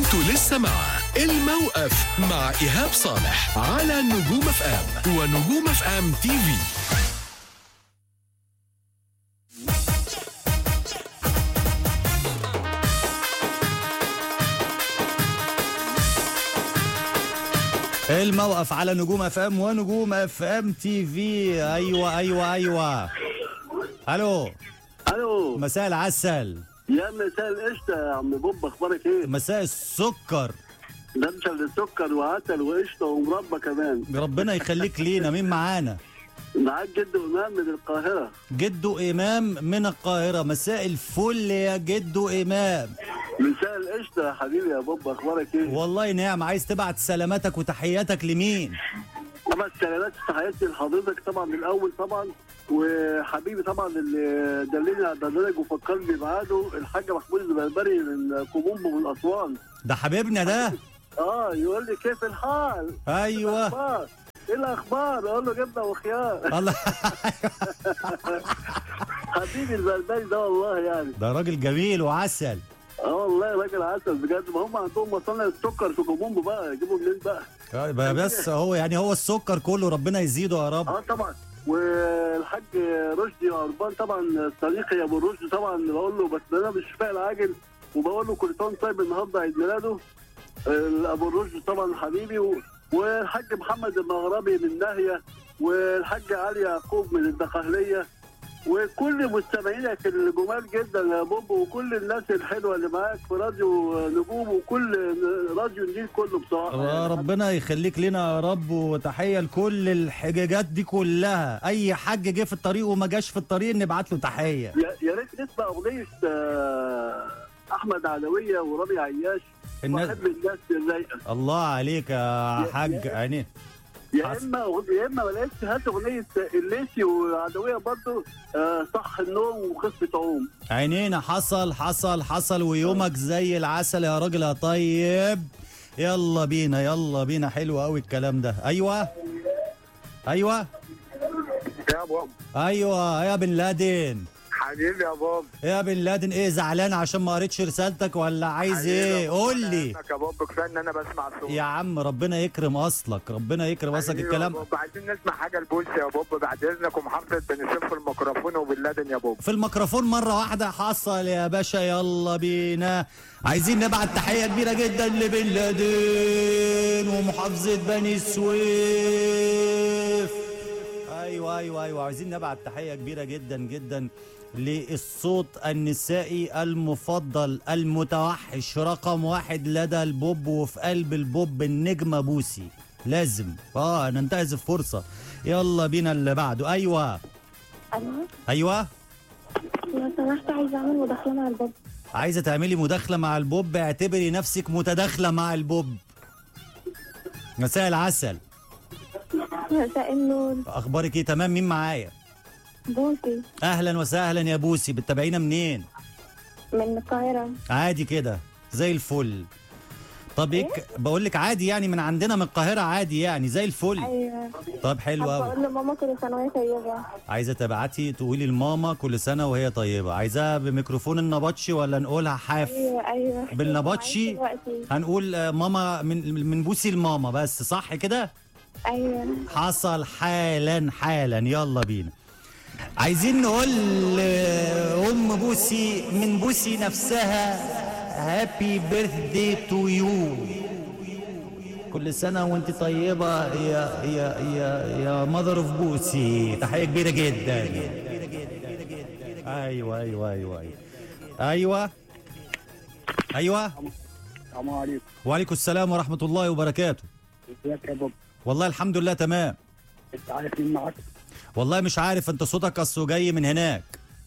انتوا لسه مع الموقف مع ايهاب صالح على نجوم اف ام ونجوم اف ام تي في الموقف على نجوم اف ام ونجوم اف ام تي في ايوه ايوه ايوه الو الو مساء العسل يا مساء القشطه يا عم بوب اخبارك ايه؟ مساء السكر ده انت اللي سكر وعسل وقشطه ومربى كمان ربنا يخليك لينا مين معانا معاك جد امام من القاهره جدو امام من القاهره مساء الفل يا جدو امام مساء القشطه يا حبيبي يا بوب اخبارك ايه؟ والله نعم عايز تبعت سلاماتك وتحياتك لمين طبعا السلامات تحياتي لحضرتك طبعا الاول طبعا وحبيبي طبعا اللي دلني على البرنامج وفكرني بعاده الحاج محمود البربري من كومومبو من اسوان ده حبيبنا ده اه يقول لي كيف الحال؟ ايوه اخبار ايه الاخبار؟ اقول له جبنه وخيار الله حبيبي البربري ده والله يعني ده راجل جميل وعسل اه والله راجل عسل بجد ما هم عندهم مصانع السكر في كومومبو بقى يجيبوا منين بقى آه، بس هو يعني هو السكر كله ربنا يزيده يا رب اه طبعا والحاج رشدي عربان طبعا صديقي ابو رشدي طبعا بقول له بس انا مش فاهم عاجل وبقول له كل سنه وأنت طيب النهارده عيد ميلاده آه، ابو رشدي طبعا حبيبي و- والحاج محمد المغربي من ناهيه والحاج علي يعقوب من الدقهليه وكل مستمعينك الجمال جدا يا بوب وكل الناس الحلوه اللي معاك في راديو نجوم وكل راديو النيل كله بصراحه آه، ربنا يخليك لنا يا رب وتحيه لكل الحجاجات دي كلها اي حاج جه في الطريق وما جاش في الطريق نبعت له تحيه يا يا ريت نسمع اغنيه آه، احمد علويه ورامي عياش الناس بحب الناس الرايقه الله عليك يا يا- حاج يا- يعني يا حصل. اما يا اما ما لقيتش هات اغنيه الليسي وعدويه برضه آه، صح النوم وخفه عوم عينينا حصل حصل حصل ويومك زي العسل يا راجل يا طيب يلا بينا يلا بينا حلو قوي الكلام ده ايوه ايوه يا بابا ايوه يا بن لادن حبيبي يا بابا يا بن لادن ايه زعلان عشان ما قريتش رسالتك ولا عايز ايه قول لي يا بابا كفايه ان انا بسمع صوت يا عم ربنا يكرم اصلك ربنا يكرم اصلك حبيبي يا الكلام بابا عايزين نسمع حاجه البولس يا بابا بعد اذنك ومحافظه بني سويف في الميكروفون وباللادن يا بابا في الميكروفون مرة واحدة حصل يا باشا يلا بينا عايزين نبعت تحية كبيرة جدا لبن لادن ومحافظة بني سويف ايوه ايوه ايوه عايزين نبعت تحية كبيرة جدا جدا للصوت النسائي المفضل المتوحش رقم واحد لدى البوب وفي قلب البوب النجمة بوسي لازم اه ننتهز الفرصة يلا بينا اللي بعده ايوه الو ايوه لو سمحت عايزه اعمل مداخله مع الباب عايزه تعملي مداخله مع البوب اعتبري نفسك متداخله مع البوب مساء العسل مساء النور اخبارك ايه تمام مين معايا بوسي اهلا وسهلا يا بوسي بتتابعينا منين من القاهره عادي كده زي الفل طب ايه بقول لك عادي يعني من عندنا من القاهره عادي يعني زي الفل ايوه طب حلو حابه قوي اقول لماما كل سنه وهي طيبه عايزه تبعتي تقولي لماما كل سنه وهي طيبه عايزاها بميكروفون النبطشي ولا نقولها حاف ايوه ايوه بالنبطشي؟ معاك دلوقتي. هنقول آه، ماما من من بوسي لماما بس صح كده ايوه حصل حالا حالا يلا بينا عايزين نقول ام بوسي من بوسي نفسها هابي بيرثدي تو يو كل سنه وانت طيبه يا يا يا يا ماذر اوف بوسي تحيه كبيره جدا ايوه ايوه ايوه ايوه ايوه ايوه السلام عليكم وعليكم السلام ورحمه الله وبركاته ازيك يا بابا والله الحمد لله تمام انت عارف مين معاك والله مش عارف انت صوتك اصله جاي من هناك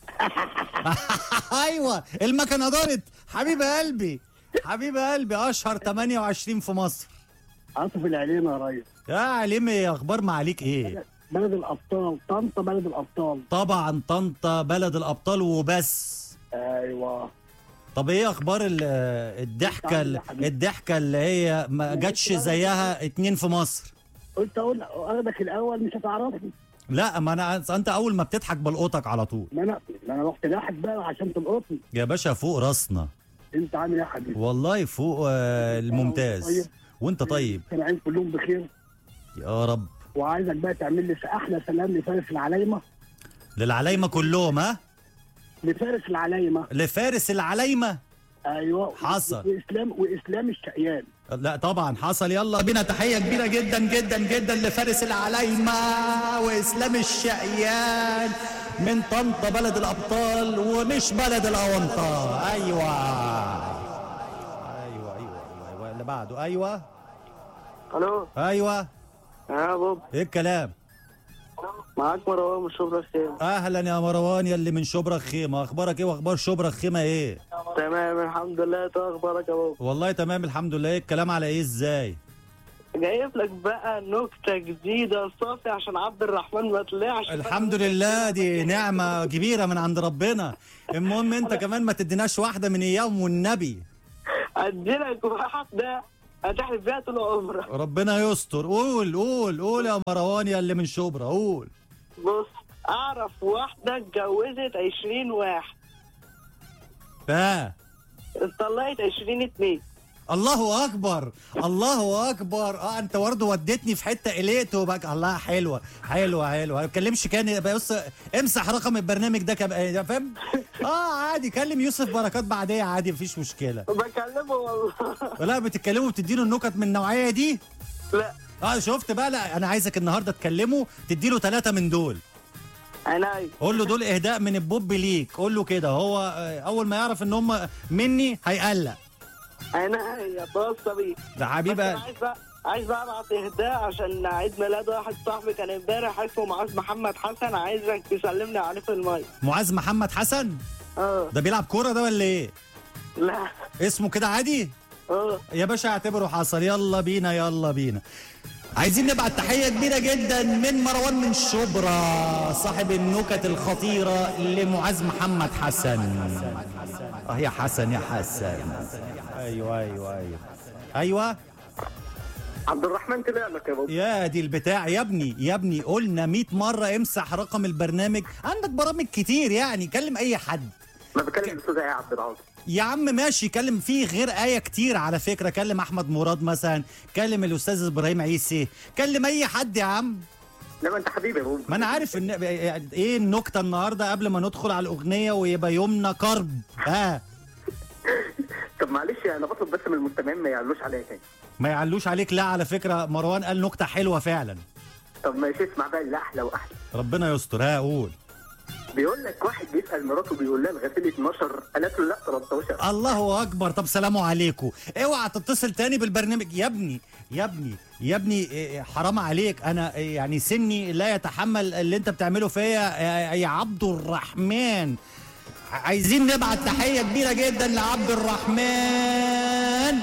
ايوه المكنه دارت حبيب قلبي حبيب قلبي اشهر 28 في مصر عاطف العليم يا ريس يا علمي اخبار معاليك ايه بلد الابطال طنطا بلد الابطال طبعا طنطا بلد الابطال وبس ايوه طب ايه اخبار ال- الضحكه ال- الضحكه اللي هي ما جاتش زيها اتنين في مصر قلت اقول اخدك الاول مش هتعرفني لا ما انا انت اول ما بتضحك بلقطك على طول ما انا ما انا رحت لاحق بقى عشان تلقطني يا باشا فوق راسنا انت عامل ايه يا حبيبي والله فوق آه، الممتاز وانت طيب كان عين كلهم بخير يا رب وعايزك بقى تعمل لي احلى سلام لفارس العلايمه للعلايمه كلهم ها لفارس العلايمه لفارس العلايمه ايوه حصل. واسلام واسلام الشقيان لا طبعا حصل يلا بينا تحيه كبيره جدا جدا جدا لفارس العلايمه واسلام الشقيان من طنطا بلد الابطال ومش بلد الاونطه ايوه ايوه ايوه ايوه اللي بعده ايوه الو ايوه يا بوب ايه الكلام معاك مروان من شبرا الخير اهلا يا مروان يلي من شبرا الخيمه اخبارك ايه واخبار شبرا الخيمه ايه تمام الحمد لله انت اخبارك يا بوب والله تمام الحمد لله ايه الكلام على ايه ازاي جايب لك بقى نكته جديده صافي عشان عبد الرحمن ما طلعش الحمد لله دي نعمة كبيرة من عند ربنا المهم انت كمان ما تديناش واحدة من ايام والنبي اديلك واحده هتحلف بيها طول عمرك ربنا يستر قول قول قول يا مروان يا اللي من شبرا قول بص اعرف واحده اتجوزت 20 واحد ها اتطلقت 20 اتنين الله اكبر الله اكبر اه انت برضه وديتني في حته قلقت بقى الله حلوه حلوه حلوه ما تكلمش كان بص امسح رقم البرنامج ده كم فاهم اه عادي كلم يوسف بركات بعديه عادي مفيش مشكله بكلمه والله لا بتتكلموا بتديله النكت من النوعيه دي لا اه شفت بقى لا انا عايزك النهارده تكلمه تديله ثلاثه من دول عيني قول له دول اهداء من البوب ليك قول له كده هو آه، اول ما يعرف ان هم مني هيقلق عيني بص بيه ده حبيب بس أنا قلبي. عايز بقى عايز بقى ابعت اهداء عشان عيد ميلاد واحد صاحبي كان امبارح اسمه معاذ محمد حسن عايزك تسلم لي عليه في المايك معاذ محمد حسن اه ده بيلعب كوره ده ولا ايه لا اسمه كده عادي اه يا باشا اعتبره حصل يلا بينا يلا بينا عايزين نبعت تحية كبيرة جدا من مروان من شبرا صاحب النكت الخطيرة لمعاذ محمد حسن اه يا حسن يا حسن ايوه ايوه ايوه ايوه عبد الرحمن طلع لك يا بابا يا دي البتاع يا ابني يا ابني قلنا 100 مرة امسح رقم البرنامج عندك برامج كتير يعني كلم اي حد انا بكلم الاستاذ ايه عبد العاطي يا عم ماشي كلم فيه غير آية كتير على فكرة كلم أحمد مراد مثلا كلم الأستاذ إبراهيم عيسي كلم أي حد يا عم لا ما انت حبيبي يا بابا ما أنا عارف إن إيه النكتة النهاردة قبل ما ندخل على الأغنية ويبقى يومنا كرب ها طب معلش انا بطلب بس من المستمعين ما يعلوش عليا تاني ما يعلوش عليك لا على فكرة مروان قال نكتة حلوة فعلا طب ماشي اسمع بقى اللي احلى واحلى ربنا يستر ها قول بيقول لك واحد بيسال مراته بيقول لها الغسيل 12 قالت له لا 13 الله اكبر طب سلام عليكم اوعى تتصل تاني بالبرنامج يا ابني يا ابني يا ابني إيه، حرام عليك انا إيه، يعني سني لا يتحمل اللي انت بتعمله فيا يا- يا عبد الرحمن عايزين نبعت تحيه كبيره جدا لعبد الرحمن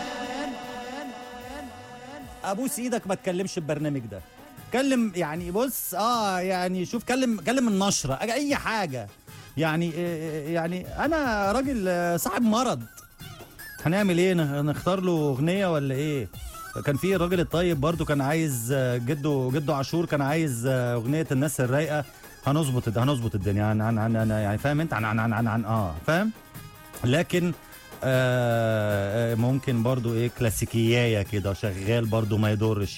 ابوس ايدك ما تكلمش البرنامج ده كلم يعني بص اه يعني شوف كلم كلم النشره اي حاجه يعني إيه، يعني انا راجل آه، صاحب مرض هنعمل ايه نخ- نختار له اغنيه ولا ايه كان في الراجل الطيب برضو كان عايز آه، جده جده عاشور كان عايز آه، اغنيه الناس الرايقه هنظبط الد- هنظبط الدنيا عن عن عن عن- يعني فاهم انت عن عن عن عن, عن اه فاهم لكن آه آه، ممكن برضو ايه كلاسيكيايه كده شغال برضو ما يضرش